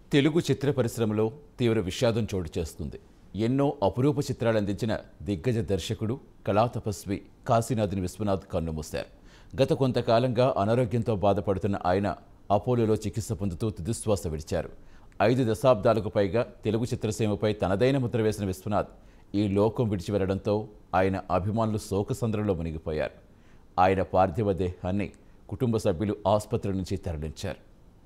తెలుగు చిత్ర పరిశ్రమలో తీవ్ర విషాదం చోటు చేసుకుంది ఎన్నో అపురూప చిత్రాలు అందించిన దిగ్గజ దర్శకుడు కళా తపస్వి కాశీనాథుని విశ్వనాథ్ కన్నుమూశారు గత కొంతకాలంగా అనారోగ్యంతో బాధపడుతున్న ఆయన అపోలోలో చికిత్స పొందుతూ తుదిశ్వాస విడిచారు ఐదు దశాబ్దాలకు పైగా తెలుగు చిత్రసీమపై తనదైన ముద్ర వేసిన విశ్వనాథ్ ఈ లోకం విడిచి వెళ్లడంతో ఆయన అభిమానులు శోకసంద్రంలో మునిగిపోయారు ఆయన పార్థివ దేహాన్ని కుటుంబ సభ్యులు ఆసుపత్రి నుంచి తరలించారు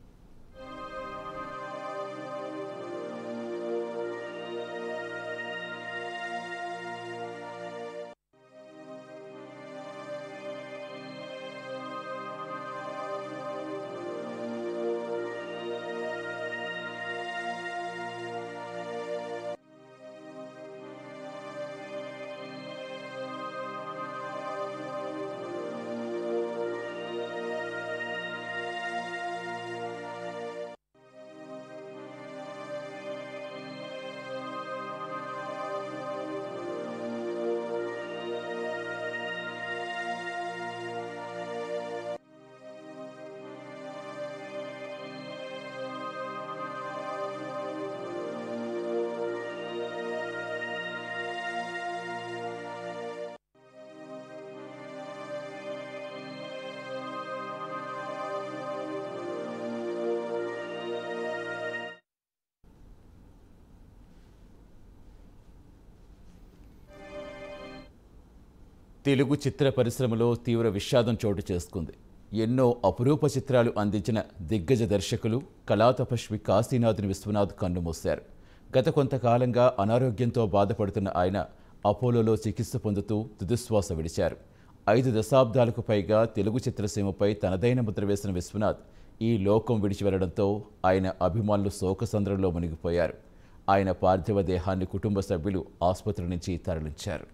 తెలుగు చిత్ర పరిశ్రమలో తీవ్ర విషాదం చోటు చేసుకుంది ఎన్నో అపురూప చిత్రాలు అందించిన దిగ్గజ దర్శకులు కళాతపస్వి కాశీనాథుని విశ్వనాథ్ కన్నుమూశారు గత కొంతకాలంగా అనారోగ్యంతో బాధపడుతున్న ఆయన అపోలోలో చికిత్స పొందుతూ తుదిశ్వాస విడిచారు ఐదు దశాబ్దాలకు పైగా తెలుగు చిత్రసీమపై తనదైన ముద్ర వేసిన విశ్వనాథ్ ఈ లోకం విడిచి వెళ్లడంతో ఆయన అభిమానులు శోకసంద్రంలో మునిగిపోయారు ఆయన పార్థివ దేహాన్ని కుటుంబ సభ్యులు ఆసుపత్రి నుంచి తరలించారు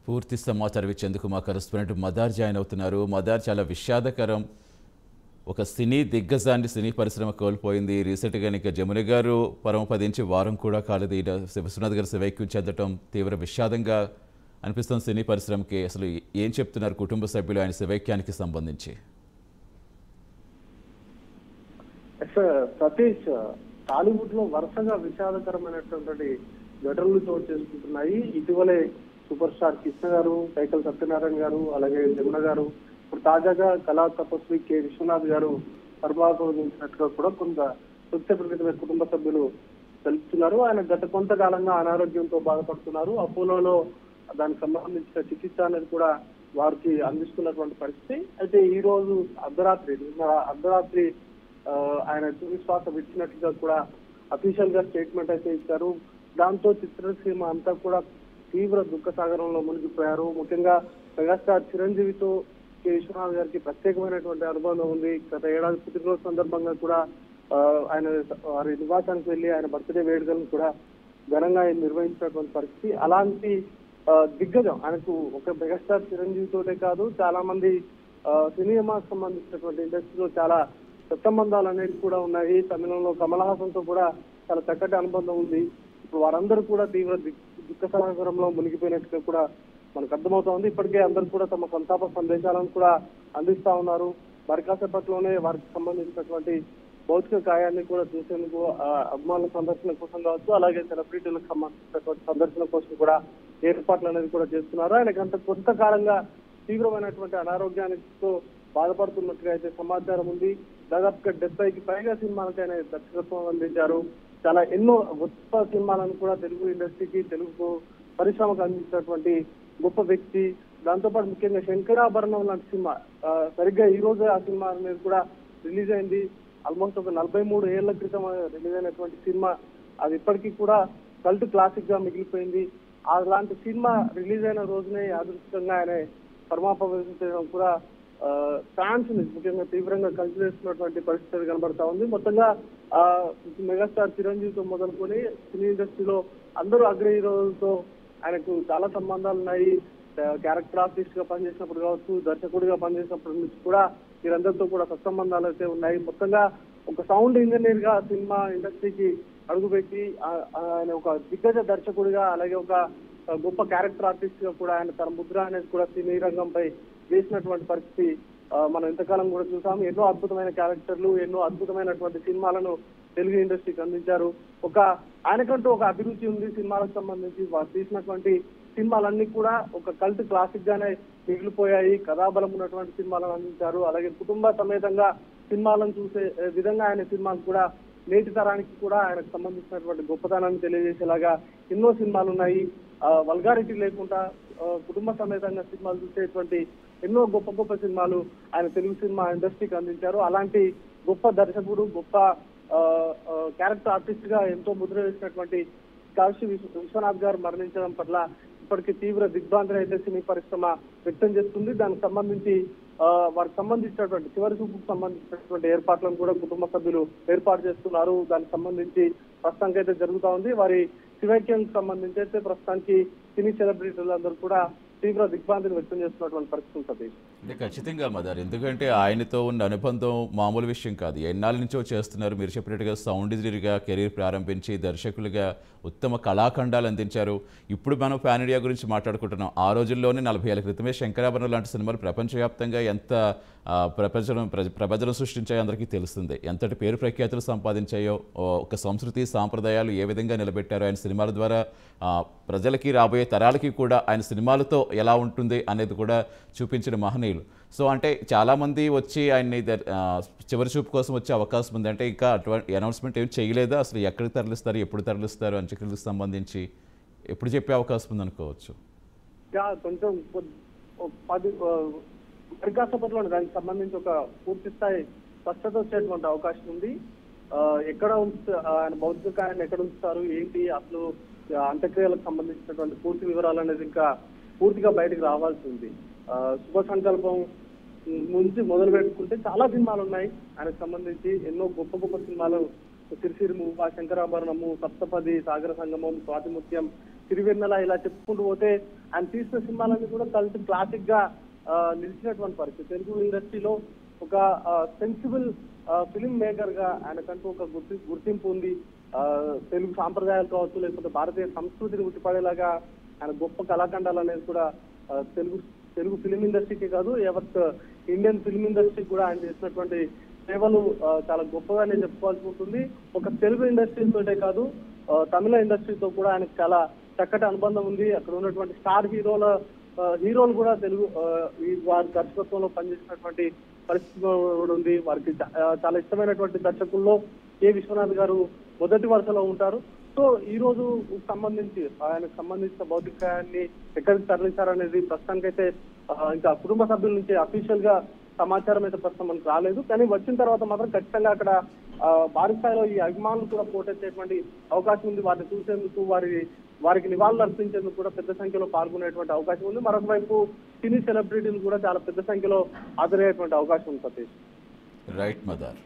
పూర్తి సమాచారం ఇచ్చేందుకు మా కరెస్పాండెంట్ మదార్ జాయిన్ అవుతున్నారు మదార్ చాలా విషాదకరం ఒక సినీ దిగ్గజాన్ని సినీ పరిశ్రమ కోల్పోయింది రీసెంట్గా ఇక జమున గారు పరమపదించి వారం కూడా కాలేదు ఈయన విశ్వనాథ్ గారు శివైక్యం చెందటం తీవ్ర విషాదంగా అనిపిస్తుంది సినీ పరిశ్రమకి అసలు ఏం చెప్తున్నారు కుటుంబ సభ్యులు ఆయన శివైక్యానికి సంబంధించి సార్ సతీష్ టాలీవుడ్ లో వరుసగా విషాదకరమైనటువంటి ఘటనలు చోటు చేసుకుంటున్నాయి ఇటీవలే సూపర్ స్టార్ కృష్ణ గారు సైకల్ సత్యనారాయణ గారు అలాగే జమున గారు ఇప్పుడు తాజాగా కళా తపస్వి కె విశ్వనాథ్ గారు పరమాత్మించినట్టుగా కూడా కొంత తృప్తిప్రకృతమైన కుటుంబ సభ్యులు తెలుపుతున్నారు ఆయన గత కొంతకాలంగా అనారోగ్యంతో బాధపడుతున్నారు అపోలోలో దానికి సంబంధించిన చికిత్స అనేది కూడా వారికి అందిస్తున్నటువంటి పరిస్థితి అయితే ఈ రోజు అర్ధరాత్రి నిన్న అర్ధరాత్రి ఆ, ఆయన తుది శ్వాస విడిచినట్లుగా కూడా అఫీషియల్ గా స్టేట్మెంట్ అయితే ఇచ్చారు దాంతో చిత్రసీమ అంతా కూడా తీవ్ర దుఃఖ సాగరంలో మునిగిపోయారు ముఖ్యంగా మెగాస్టార్ చిరంజీవితో కె విశ్వనాథ్ గారికి ప్రత్యేకమైనటువంటి అనుబంధం ఉంది గత ఏడాది పుట్టినరోజు సందర్భంగా కూడా ఆ, ఆయన వారి నివాసానికి వెళ్లి ఆయన బర్త్డే వేడుకలను కూడా ఘనంగా ఆయన నిర్వహించినటువంటి పరిస్థితి అలాంటి ఆ, దిగ్గజం ఆయనకు ఒక మెగాస్టార్ చిరంజీవి తోటే కాదు చాలా మంది ఆ, సినిమాకి సంబంధించినటువంటి ఇండస్ట్రీలో చాలా సత్సంబంధాలు అనేవి కూడా ఉన్నాయి తమిళంలో కమల్ హాసన్ తో కూడా చాలా చక్కటి అనుబంధం ఉంది ఇప్పుడు వారందరూ కూడా తీవ్ర దిక్- దుఃఖ సాగరంలో మునిగిపోయినట్టుగా కూడా మనకు అర్థమవుతోంది ఇప్పటికే అందరూ కూడా తమ సంతాప సందేశాలను కూడా అందిస్తా ఉన్నారు మరి కాసేపట్లోనే వారికి సంబంధించినటువంటి భౌతిక కాయాన్ని కూడా చూసేందుకు ఆ, అభిమానుల సందర్శన కోసం కావచ్చు అలాగే సెలబ్రిటీలకు సంబంధించినటువంటి సందర్శన కోసం కూడా ఏర్పాట్లు అనేది కూడా చేస్తున్నారు ఆయన గంట కొంతకాలంగా తీవ్రమైనటువంటి అనారోగ్యానితో బాధపడుతున్నట్టుగా అయితే సమాచారం ఉంది దాదాపుగా డెబ్బైకి పైగా సినిమాలకి ఆయన దర్శకత్వం అందించారు చాలా ఎన్నో గొప్ప సినిమాలను కూడా తెలుగు ఇండస్ట్రీకి తెలుగు పరిశ్రమకు అందించినటువంటి గొప్ప వ్యక్తి దాంతోపాటు ముఖ్యంగా శంకరాభరణం లాంటి సినిమా ఆ, సరిగ్గా ఈ రోజు ఆ సినిమా అనేది కూడా రిలీజ్ అయింది ఆల్మోస్ట్ ఒక నలభై మూడు ఏళ్ల క్రితం రిలీజ్ అయినటువంటి సినిమా అది ఇప్పటికీ కూడా కల్ట్ క్లాసిక్ గా మిగిలిపోయింది అలాంటి సినిమా రిలీజ్ అయిన రోజునే యాదృష్టంగా ఆయన పరమాపవించడం కూడా ఫ్యాన్స్ ని ముఖ్యంగా తీవ్రంగా కలిసివేస్తున్నటువంటి పరిస్థితి కనబడతా ఉంది మొత్తంగా ఆ మెగాస్టార్ చిరంజీవితో మొదలుకొని సినీ ఇండస్ట్రీలో అందరూ అగ్ర హీరోలతో ఆయనకు చాలా సంబంధాలు ఉన్నాయి క్యారెక్టర్ ఆర్టిస్ట్ గా పనిచేసినప్పుడు కావచ్చు దర్శకుడిగా పనిచేసినప్పటి నుంచి కూడా వీరందరితో కూడా సత్సంబంధాలు అయితే ఉన్నాయి మొత్తంగా ఒక సౌండ్ ఇంజనీర్ గా సినిమా ఇండస్ట్రీకి అడుగుపెట్టి ఆ- ఆయన ఒక దిగ్గజ దర్శకుడిగా అలాగే ఒక గొప్ప క్యారెక్టర్ ఆర్టిస్ట్ గా కూడా ఆయన తన ముద్ర అనేది కూడా సినీ రంగంపై వేసినటువంటి పరిస్థితి ఆ, మనం ఇంతకాలం కూడా చూసాము ఎన్నో అద్భుతమైన క్యారెక్టర్లు ఎన్నో అద్భుతమైనటువంటి సినిమాలను తెలుగు ఇండస్ట్రీకి అందించారు ఒక ఆయనకంటూ ఒక అభిరుచి ఉంది సినిమాలకు సంబంధించి వారు తీసినటువంటి సినిమాలన్నీ కూడా ఒక కల్ట్ క్లాసిక్ గానే మిగిలిపోయాయి కథాబలం ఉన్నటువంటి సినిమాలను అందించారు అలాగే కుటుంబ సమేతంగా సినిమాలను చూసే ఏ, విధంగా ఆయన సినిమాలు కూడా నేటి తరానికి కూడా ఆయనకు సంబంధించినటువంటి గొప్పతనాన్ని తెలియజేసేలాగా ఎన్నో సినిమాలు ఉన్నాయి వల్గారిటీ లేకుండా ఆ, కుటుంబ సమేతంగా సినిమాలు చూసేటువంటి ఎన్నో గొప్ప గొప్ప సినిమాలు ఆయన తెలుగు సినిమా ఇండస్ట్రీకి అందించారు అలాంటి గొప్ప దర్శకుడు గొప్ప క్యారెక్టర్ ఆర్టిస్ట్ గా ఎంతో ముద్ర వేసినటువంటి కాశీ విశ్వ- విశ్వనాథ్ గారు మరణించడం పట్ల ఇప్పటికీ తీవ్ర దిగ్భ్రాంతిని అయితే సినీ పరిశ్రమ వ్యక్తం చేస్తుంది దానికి సంబంధించి ఆ, వారికి సంబంధించినటువంటి చివరి చూపుకు సంబంధించినటువంటి ఏర్పాట్లను కూడా కుటుంబ సభ్యులు ఏర్పాటు చేస్తున్నారు దానికి సంబంధించి ప్రస్తుతానికి అయితే జరుగుతా ఉంది వారి శివైక్యానికి సంబంధించి అయితే ప్రస్తుతానికి సినీ సెలబ్రిటీలందరూ కూడా తీవ్ర దిగ్భ్రాంతిని వ్యక్తం చేస్తున్నటువంటి పరిస్థితి ఉంటుంది అంటే ఖచ్చితంగా మదర్ ఎందుకంటే ఆయనతో ఉన్న అనుబంధం మామూలు విషయం కాదు ఎన్నాళ్ళ నుంచో చేస్తున్నారు మీరు చెప్పినట్టుగా సౌండ్ ఇంజనీర్గా కెరీర్ ప్రారంభించి దర్శకులుగా ఉత్తమ కళాఖండాలు అందించారు ఇప్పుడు మనం పాన్ ఇండియా గురించి మాట్లాడుకుంటున్నాం ఆ రోజుల్లోనే నలభై ఏళ్ళ క్రితమే శంకరాభరణం లాంటి సినిమాలు ప్రపంచవ్యాప్తంగా ఎంత ఆ, ప్రపంచం ప్ర- ప్రపంచం సృష్టించాయో అందరికీ తెలుస్తుంది ఎంతటి పేరు ప్రఖ్యాతులు సంపాదించాయో ఓ, ఒక సంస్కృతి సాంప్రదాయాలు ఏ విధంగా నిలబెట్టారో ఆయన సినిమాల ద్వారా ఆ, ప్రజలకి రాబోయే తరాలకి కూడా ఆయన సినిమాలతో ఎలా ఉంటుంది అనేది కూడా చూపించిన మహనీయులు సో అంటే చాలామంది వచ్చి ఆయన్ని దర్- ఆ, చివరి చూపు కోసం వచ్చే అవకాశం ఉంది అంటే ఇంకా అటువంటి అనౌన్స్మెంట్ ఏం చేయలేదా అసలు ఎక్కడికి తరలిస్తారు ఎప్పుడు తరలిస్తారు అంత్యక్రియలకు సంబంధించి ఎప్పుడు చెప్పే అవకాశం ఉంది అనుకోవచ్చు ఇంకా కొంచెం కొద్- ఓ పది పరికాసపట్లో దానికి సంబంధించి ఒక పూర్తి స్థాయి స్పష్టత వచ్చేటువంటి అవకాశం ఉంది ఆ, ఎక్కడ ఉంచ ఆయన భౌతిక కాయాన్ని ఎక్కడ ఉంచుతారు ఏంటి అసలు ఆ, అంత్యక్రియలకు సంబంధించినటువంటి పూర్తి వివరాలు అనేది ఇంకా పూర్తిగా బయటకు రావాల్సి ఉంది ఆ, శుభ సంకల్పం నుంచి మొదలు పెట్టుకుంటే చాలా సినిమాలు ఉన్నాయి ఆయనకు సంబంధించి ఎన్నో గొప్ప గొప్ప సినిమాలు సిరిసిరిము శంకరాభరణము సప్తపది సాగర సంగమం స్వాతిముత్యం సిరివెన్నెల ఇలా చెప్పుకుంటూ పోతే ఆయన తీసిన సినిమాలన్నీ కూడా కలిసి క్లాసిక్ గా ఆ, నిలిచినటువంటి పరిస్థితి తెలుగు ఇండస్ట్రీలో ఒక సెన్సిబుల్ ఫిలిం మేకర్ గా ఆయనకంటూ ఒక గుర్తి గుర్తింపు ఉంది ఆ, తెలుగు సాంప్రదాయాలు కావచ్చు లేకపోతే భారతీయ సంస్కృతిని ఉట్టిపడేలాగా ఆయన గొప్ప కళాఖండాలు అనేది కూడా ఆ, తెలుగు తెలుగు ఫిలిం ఇండస్ట్రీకి కాదు యావత్ ఇండియన్ ఫిలిం ఇండస్ట్రీకి కూడా ఆయన చేసినటువంటి సేవలు ఆ, చాలా గొప్పగానే చెప్పుకోవాల్సి ఉంటుంది ఒక తెలుగు ఇండస్ట్రీ తోటే కాదు ఆ, తమిళ ఇండస్ట్రీతో కూడా ఆయనకు చాలా చక్కటి అనుబంధం ఉంది అక్కడ ఉన్నటువంటి స్టార్ హీరోల ఆ, హీరోలు కూడా తెలుగు ఆ, ఈ వారి దర్శకత్వంలో పనిచేసినటువంటి పరిస్థితి కూడా ఉంది వారికి చా- ఆ, చాలా ఇష్టమైనటువంటి దర్శకుల్లో కె విశ్వనాథ్ గారు మొదటి వరుసలో ఉంటారు సో ఈ రోజు సంబంధించి ఆయనకు సంబంధించిన భౌతికాయాన్ని ఎక్కడికి తరలించారనేది ప్రస్తుతానికైతే ఆ, ఇంకా కుటుంబ సభ్యుల నుంచి అఫీషియల్ గా సమాచారం అయితే ప్రస్తుతం మనకు రాలేదు కానీ వచ్చిన తర్వాత మాత్రం ఖచ్చితంగా అక్కడ ఆ, భారీ స్థాయిలో ఈ అభిమానులు కూడా పోటెత్తేటువంటి అవకాశం ఉంది వారిని చూసేందుకు వారి వారికి నివాళులు అర్పించేందుకు కూడా పెద్ద సంఖ్యలో పాల్గొనేటువంటి అవకాశం ఉంది మరొక వైపు సినీ సెలబ్రిటీలు కూడా చాలా పెద్ద సంఖ్యలో హాజరయ్యేటువంటి అవకాశం ఉంది సతీష్ రైట్ మదార్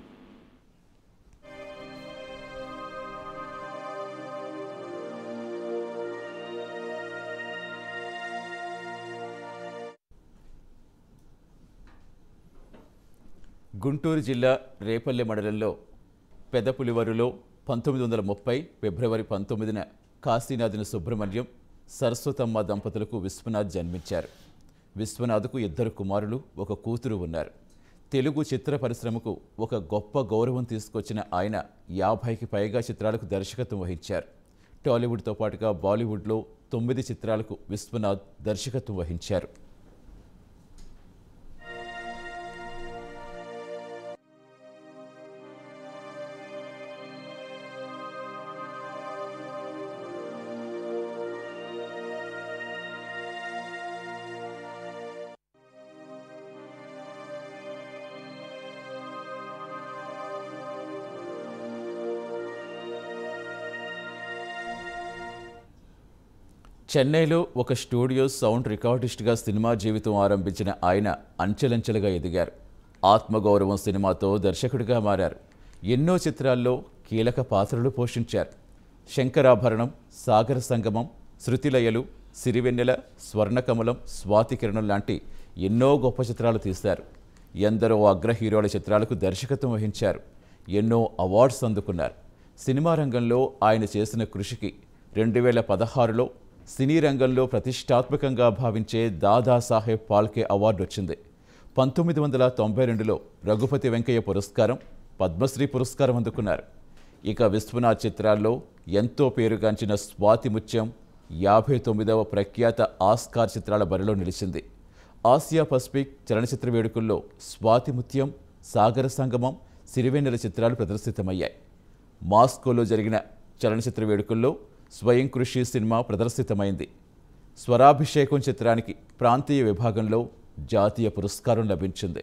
గుంటూరు జిల్లా రేపల్లె మండలంలో పెదపులివరులో పంతొమ్మిది వందల ముప్పై ఫిబ్రవరి పంతొమ్మిదిన కాశీనాథుని సుబ్రహ్మణ్యం సరస్వతమ్మ దంపతులకు విశ్వనాథ్ జన్మించారు విశ్వనాథ్కు ఇద్దరు కుమారులు ఒక కూతురు ఉన్నారు తెలుగు చిత్ర పరిశ్రమకు ఒక గొప్ప గౌరవం తీసుకొచ్చిన ఆయన యాభైకి పైగా చిత్రాలకు దర్శకత్వం వహించారు టాలీవుడ్తో పాటుగా బాలీవుడ్లో తొమ్మిది చిత్రాలకు విశ్వనాథ్ దర్శకత్వం వహించారు చెన్నైలో ఒక స్టూడియో సౌండ్ రికార్డిస్ట్గా సినిమా జీవితం ఆరంభించిన ఆయన అంచెలంచెలుగా ఎదిగారు ఆత్మగౌరవం సినిమాతో దర్శకుడిగా మారారు ఎన్నో చిత్రాల్లో కీలక పాత్రలు పోషించారు శంకరాభరణం సాగర సంగమం శృతిలయలు సిరివెన్నెల స్వర్ణకమలం స్వాతికిరణం లాంటి ఎన్నో గొప్ప చిత్రాలు తీశారు ఎందరో అగ్ర హీరోల చిత్రాలకు దర్శకత్వం వహించారు ఎన్నో అవార్డ్స్ అందుకున్నారు సినిమా రంగంలో ఆయన చేసిన కృషికి రెండు వేల పదహారులో సినీ రంగంలో ప్రతిష్టాత్మకంగా భావించే దాదాసాహెబ్ పాల్కే అవార్డు వచ్చింది పంతొమ్మిది వందల తొంభై రెండులో రఘుపతి వెంకయ్య పురస్కారం పద్మశ్రీ పురస్కారం అందుకున్నారు ఇక విశ్వనాథ్ చిత్రాల్లో ఎంతో పేరుగాంచిన స్వాతి ముత్యం యాభై తొమ్మిదవ ప్రఖ్యాత ఆస్కార్ చిత్రాల బరిలో నిలిచింది ఆసియా పసిఫిక్ చలనచిత్ర వేడుకల్లో స్వాతి ముత్యం సాగర సంగమం సిరివెన్నెల చిత్రాలు ప్రదర్శితమయ్యాయి మాస్కోలో జరిగిన చలనచిత్ర వేడుకల్లో స్వయం కృషి సినిమా ప్రదర్శితమైంది స్వరాభిషేకం చిత్రానికి ప్రాంతీయ విభాగంలో జాతీయ పురస్కారం లభించింది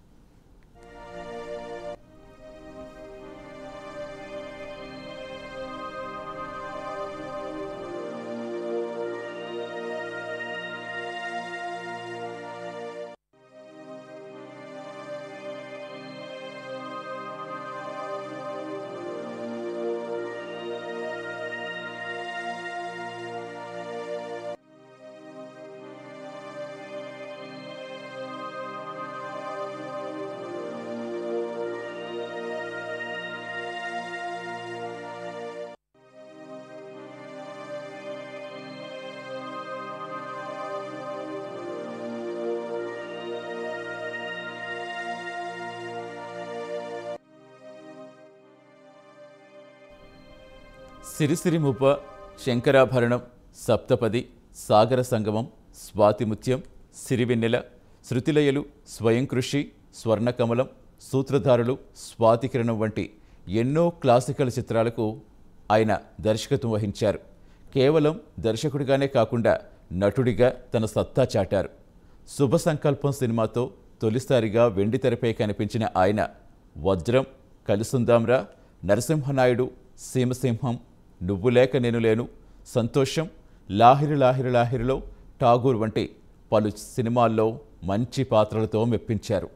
సిరిసిరిముప శంకరాభరణం సప్తపది సాగర సంగమం స్వాతిముత్యం సిరివెన్నెల శృతిలయలు స్వయం కృషి స్వర్ణకమలం సూత్రధారులు స్వాతికిరణం వంటి ఎన్నో క్లాసికల్ చిత్రాలకు ఆయన దర్శకత్వం వహించారు కేవలం దర్శకుడిగానే కాకుండా నటుడిగా తన సత్తా చాటారు శుభ సంకల్పం సినిమాతో తొలిసారిగా వెండి తెరపై కనిపించిన ఆయన వజ్రం కలిసుందాంరా నరసింహనాయుడు సీమసింహం నువ్వు లేక నేను లేను సంతోషం లాహిరి లాహిరి లాహిరిలో ఠాగూర్ వంటి పలు సినిమాల్లో మంచి పాత్రలతో మెప్పించారు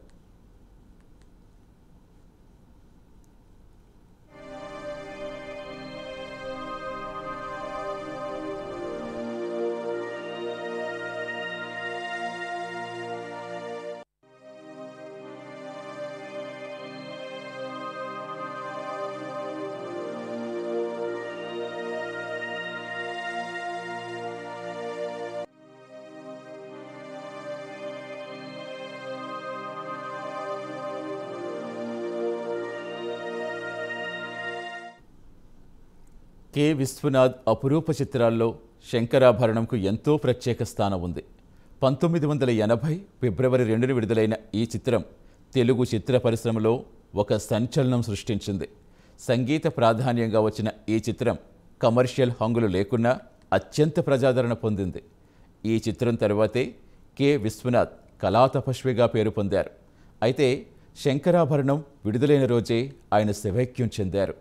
కె విశ్వనాథ్ అపురూప చిత్రాల్లో శంకరాభరణంకు ఎంతో ప్రత్యేక స్థానం ఉంది పంతొమ్మిది వందల ఎనభై ఫిబ్రవరి రెండున విడుదలైన ఈ చిత్రం తెలుగు చిత్ర పరిశ్రమలో ఒక సంచలనం సృష్టించింది సంగీత ప్రాధాన్యంగా వచ్చిన ఈ చిత్రం కమర్షియల్ హంగులు లేకున్నా అత్యంత ప్రజాదరణ పొందింది ఈ చిత్రం తర్వాతే కె విశ్వనాథ్ కళాతపస్విగా పేరు పొందారు అయితే శంకరాభరణం విడుదలైన రోజే ఆయన శివైక్యం చెందారు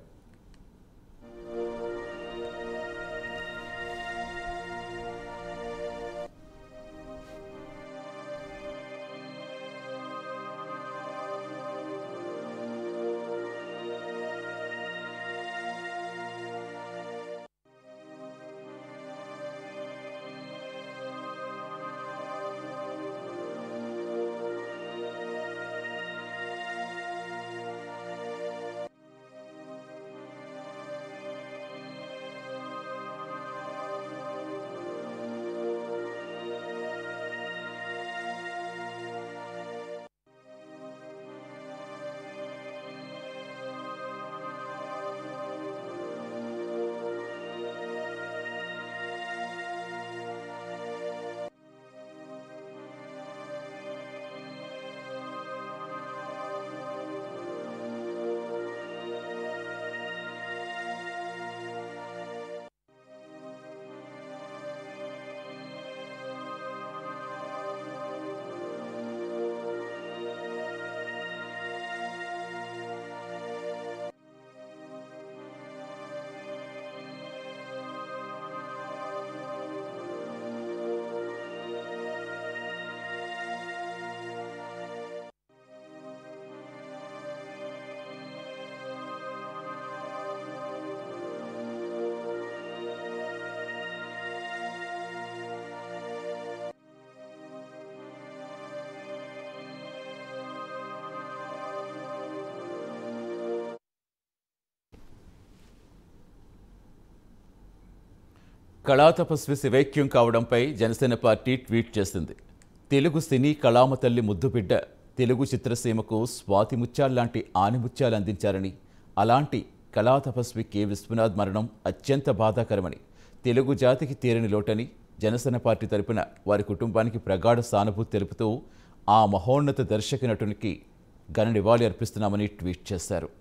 కళాతపస్వి శివైక్యం కావడంపై జనసేన పార్టీ ట్వీట్ చేసింది తెలుగు సినీ కళామ తల్లి ముద్దుబిడ్డ తెలుగు చిత్రసీమకు స్వాతి ముత్యాల్లాంటి ఆనిముత్యాలు అందించారని అలాంటి కళాతపస్వి కె విశ్వనాథ్ మరణం అత్యంత బాధాకరమని తెలుగు జాతికి తీరని లోటని జనసేన పార్టీ తరపున వారి కుటుంబానికి ప్రగాఢ సానుభూతి తెలుపుతూ ఆ మహోన్నత దర్శక నటునికి ఘన నివాళి అర్పిస్తున్నామని ట్వీట్ చేశారు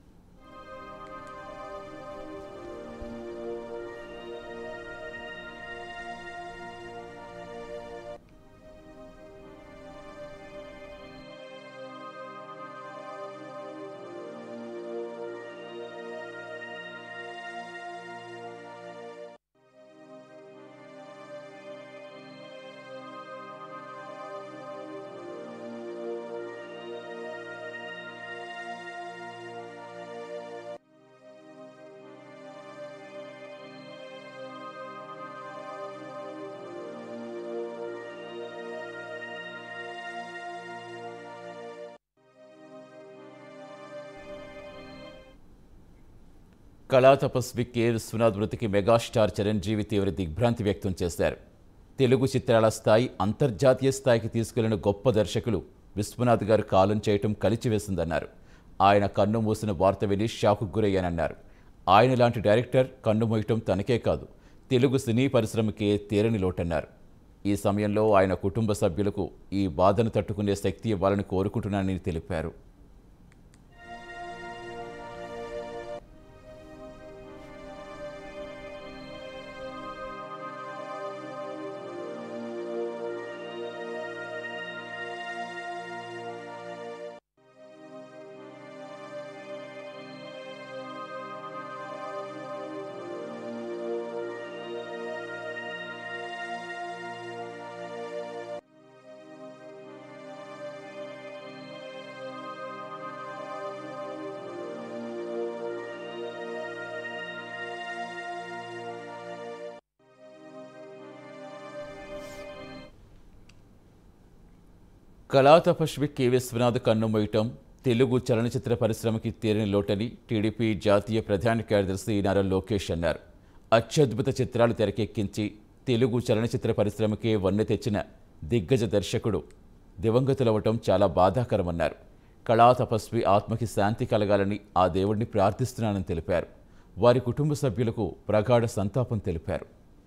కళా తపస్వి కె విశ్వనాథ్ మృతికి మెగాస్టార్ చిరంజీవి తీవ్ర దిగ్భ్రాంతి వ్యక్తం చేశారు తెలుగు చిత్రాల స్థాయి అంతర్జాతీయ స్థాయికి తీసుకెళ్లిన గొప్ప దర్శకులు విశ్వనాథ్ గారు కాలం చేయటం కలిచివేసిందన్నారు ఆయన కన్ను మూసిన వార్త విని షాకు గురయ్యానన్నారు ఆయన లాంటి డైరెక్టర్ కన్ను మూయటం తనకే కాదు తెలుగు సినీ పరిశ్రమకే తీరని లోటన్నారు ఈ సమయంలో ఆయన కుటుంబ సభ్యులకు ఈ బాధను తట్టుకునే శక్తి ఇవ్వాలని కోరుకుంటున్నానని తెలిపారు కళాతపస్వి కె విశ్వనాథ్ కన్నుమూయటం తెలుగు చలనచిత్ర పరిశ్రమకి తీరని లోటని టీడీపీ జాతీయ ప్రధాన కార్యదర్శి నారా లోకేష్ అన్నారు అత్యద్భుత చిత్రాలు తెరకెక్కించి తెలుగు చలనచిత్ర పరిశ్రమకే వన్నె తెచ్చిన దిగ్గజ దర్శకుడు దివంగతులవ్వటం చాలా బాధాకరమన్నారు కళా తపస్వి ఆత్మకి శాంతి కలగాలని ఆ దేవుడిని ప్రార్థిస్తున్నానని తెలిపారు వారి కుటుంబ సభ్యులకు ప్రగాఢ సంతాపం తెలిపారు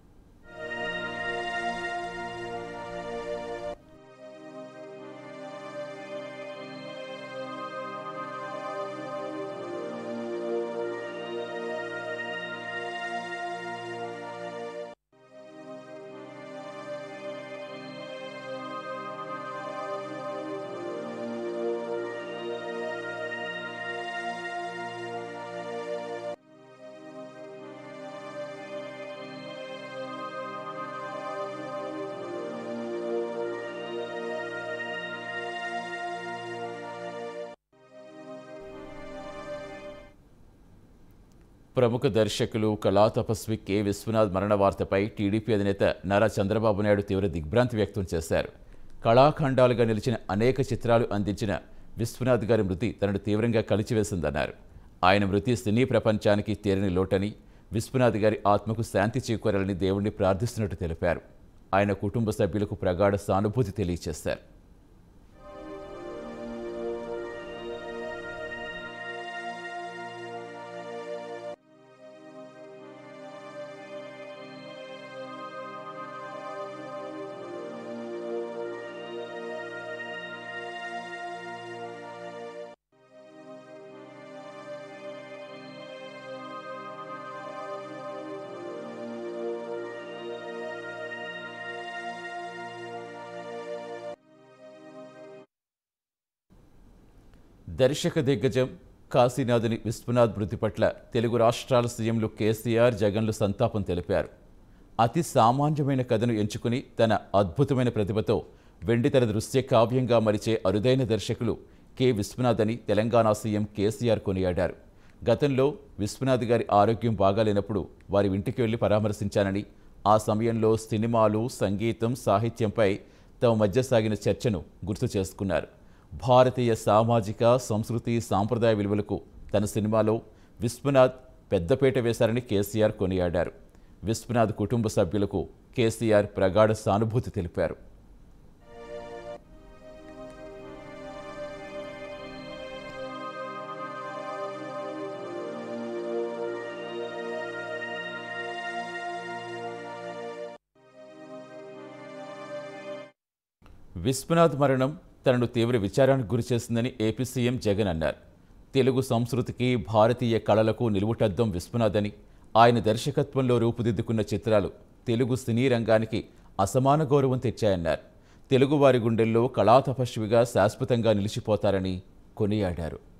ప్రముఖ దర్శకులు కళా తపస్వి కె విశ్వనాథ్ మరణ వార్తపై టీడీపీ అధినేత నారా చంద్రబాబు నాయుడు తీవ్ర దిగ్భ్రాంతి వ్యక్తం చేశారు కళాఖండాలుగా నిలిచిన అనేక చిత్రాలు అందించిన విశ్వనాథ్ గారి మృతి తనను తీవ్రంగా కలిచివేసిందన్నారు ఆయన మృతి సినీ ప్రపంచానికి తీరని లోటని విశ్వనాథ్ గారి ఆత్మకు శాంతి చేకూరాలని దేవుణ్ణి ప్రార్థిస్తున్నట్టు తెలిపారు ఆయన కుటుంబ సభ్యులకు ప్రగాఢ సానుభూతి తెలియజేశారు దర్శక దిగ్గజం కాశీనాథుని విశ్వనాథ్ మృతి పట్ల తెలుగు రాష్ట్రాల సీఎంలు కేసీఆర్ జగన్లు సంతాపం తెలిపారు అతి సామాన్యమైన కథను ఎంచుకుని తన అద్భుతమైన ప్రతిభతో వెండితెర దృశ్య కావ్యంగా మరిచే అరుదైన దర్శకులు కె విశ్వనాథ్ అని తెలంగాణ సీఎం కేసీఆర్ కొనియాడారు గతంలో విశ్వనాథ్ గారి ఆరోగ్యం బాగాలేనప్పుడు వారి ఇంటికి వెళ్లి పరామర్శించానని ఆ సమయంలో సినిమాలు సంగీతం సాహిత్యంపై తమ మధ్య సాగిన చర్చను గుర్తు చేసుకున్నారు భారతీయ సామాజిక సంస్కృతి సాంప్రదాయ విలువలకు తన సినిమాలో విశ్వనాథ్ పెద్దపీట వేశారని కేసీఆర్ కొనియాడారు విశ్వనాథ్ కుటుంబ సభ్యులకు కేసీఆర్ ప్రగాఢ సానుభూతి తెలిపారు విశ్వనాథ్ మరణం తనను తీవ్ర విచారానికి గురిచేసిందని ఏపీ సీఎం జగన్ అన్నారు తెలుగు సంస్కృతికి భారతీయ కళలకు నిలువుటద్దం విశ్వనాథ్ అని ఆయన దర్శకత్వంలో రూపుదిద్దుకున్న చిత్రాలు తెలుగు సినీ రంగానికి అసమాన గౌరవం తెచ్చాయన్నారు తెలుగువారి గుండెల్లో కళా తపస్విగా శాశ్వతంగా నిలిచిపోతారని కొనియాడారు